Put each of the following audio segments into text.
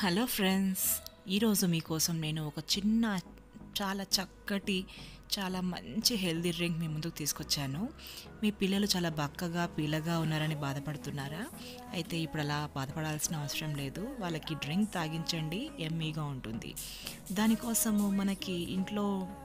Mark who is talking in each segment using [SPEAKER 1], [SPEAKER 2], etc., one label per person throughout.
[SPEAKER 1] hello friends ఈరోజు మీకోసం నేను ఒక చిన్న చాలా చక్కటి చాలా మంచి హెల్దీ డ్రింక్ మీ ముందుకు తీసుకొచ్చాను మీ పిల్లలు చాలా బక్కగా పీలగా ఉన్నారని బాధపడుతున్నారా అయితే ఇప్పుడు అలా బాధపడాల్సిన అవసరం లేదు వాళ్ళకి డ్రింక్ తాగించండి ఎమ్మీగా ఉంటుంది దానికోసము మనకి ఇంట్లో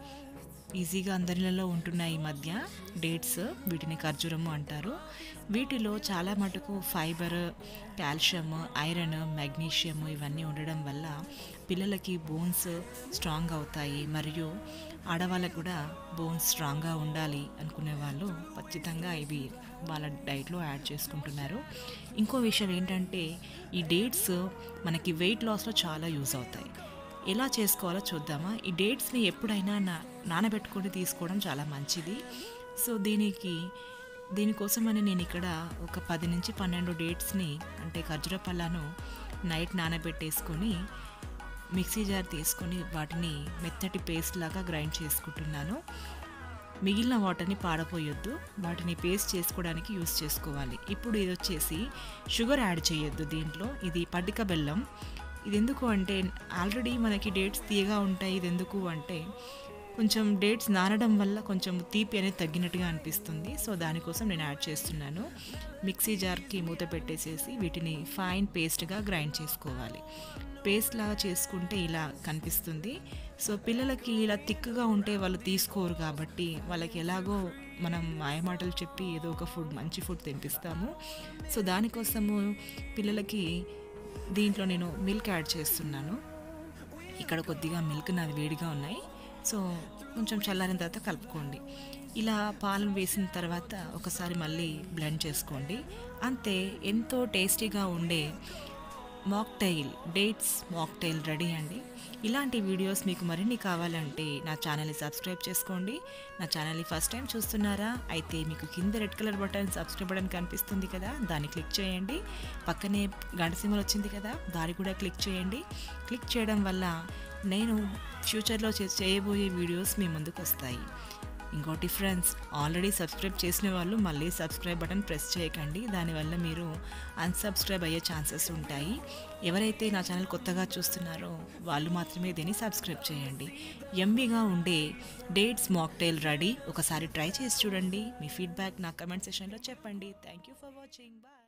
[SPEAKER 1] ఈజీగా అందరిలో ఉంటున్నాయి ఈ మధ్య డేట్స్ వీటిని ఖర్జూరము అంటారు వీటిలో చాలా మటుకు ఫైబర్ కాల్షియం ఐరన్ మెగ్నీషియం ఇవన్నీ ఉండడం వల్ల పిల్లలకి బోన్స్ స్ట్రాంగ్ అవుతాయి మరియు ఆడవాళ్ళకు కూడా బోన్స్ స్ట్రాంగ్గా ఉండాలి అనుకునే వాళ్ళు ఖచ్చితంగా ఇవి వాళ్ళ డైట్లో యాడ్ చేసుకుంటున్నారు ఇంకో విషయం ఏంటంటే ఈ డేట్స్ మనకి వెయిట్ లాస్లో చాలా యూజ్ అవుతాయి ఎలా చేసుకోవాలో చూద్దామా ఈ డేట్స్ని ఎప్పుడైనా నా నానబెట్టుకొని తీసుకోవడం చాలా మంచిది సో దీనికి దీనికోసమని నేను ఇక్కడ ఒక పది నుంచి పన్నెండు డేట్స్ని అంటే ఖర్జూర పళ్ళను నైట్ నానబెట్టేసుకొని మిక్సీ జార్ తీసుకొని వాటిని మెత్తటి పేస్ట్ లాగా గ్రైండ్ చేసుకుంటున్నాను మిగిలిన వాటర్ని పాడపోయొద్దు వాటిని పేస్ట్ చేసుకోవడానికి యూస్ చేసుకోవాలి ఇప్పుడు ఇది వచ్చేసి షుగర్ యాడ్ చేయొద్దు దీంట్లో ఇది పడ్డిక బెల్లం ఇది ఎందుకు అంటే ఆల్రెడీ మనకి డేట్స్ తీయగా ఉంటాయి ఇది ఎందుకు అంటే కొంచెం డేట్స్ నానడం వల్ల కొంచెం తీపి అనేది తగ్గినట్టుగా అనిపిస్తుంది సో దానికోసం నేను యాడ్ చేస్తున్నాను మిక్సీ జార్కి మూత పెట్టేసేసి వీటిని ఫైన్ పేస్ట్గా గ్రైండ్ చేసుకోవాలి పేస్ట్ లాగా చేసుకుంటే ఇలా కనిపిస్తుంది సో పిల్లలకి ఇలా థిక్గా ఉంటే వాళ్ళు తీసుకోరు కాబట్టి వాళ్ళకి ఎలాగో మనం మాయమాటలు చెప్పి ఏదో ఒక ఫుడ్ మంచి ఫుడ్ తినిపిస్తాము సో దానికోసము పిల్లలకి దీంట్లో నేను మిల్క్ యాడ్ చేస్తున్నాను ఇక్కడ కొద్దిగా మిల్క్ నాది వేడిగా ఉన్నాయి సో కొంచెం చల్లారిన తర్వాత కలుపుకోండి ఇలా పాలు వేసిన తర్వాత ఒకసారి మళ్ళీ బ్లెండ్ చేసుకోండి అంతే ఎంతో టేస్టీగా ఉండే మాక్టైల్ డేట్స్ మాక్టైల్ రెడీ అండి ఇలాంటి వీడియోస్ మీకు మరిన్ని కావాలంటే నా ఛానల్ని సబ్స్క్రైబ్ చేసుకోండి నా ఛానల్ని ఫస్ట్ టైం చూస్తున్నారా అయితే మీకు కింద red colour button subscribe button కనిపిస్తుంది కదా దాన్ని క్లిక్ చేయండి పక్కనే గంట సింబల్ వచ్చింది కదా దాన్ని కూడా క్లిక్ చేయండి క్లిక్ చేయడం వల్ల నేను ఫ్యూచర్లో చే చేయబోయే వీడియోస్ మీ ముందుకు వస్తాయి ఇంకోటి ఫ్రెండ్స్ ఆల్రెడీ సబ్స్క్రైబ్ చేసిన వాళ్ళు మళ్ళీ సబ్స్క్రైబ్ బటన్ ప్రెస్ చేయకండి దానివల్ల మీరు అన్సబ్స్క్రైబ్ అయ్యే ఛాన్సెస్ ఉంటాయి ఎవరైతే నా ఛానల్ కొత్తగా చూస్తున్నారో వాళ్ళు మాత్రమే దీన్ని సబ్స్క్రైబ్ చేయండి ఎమ్మీగా ఉండే డేట్స్ మాక్టైల్ రెడీ ఒకసారి ట్రై చేసి చూడండి మీ ఫీడ్బ్యాక్ నా కమెంట్ సెషన్లో చెప్పండి thank you for watching bye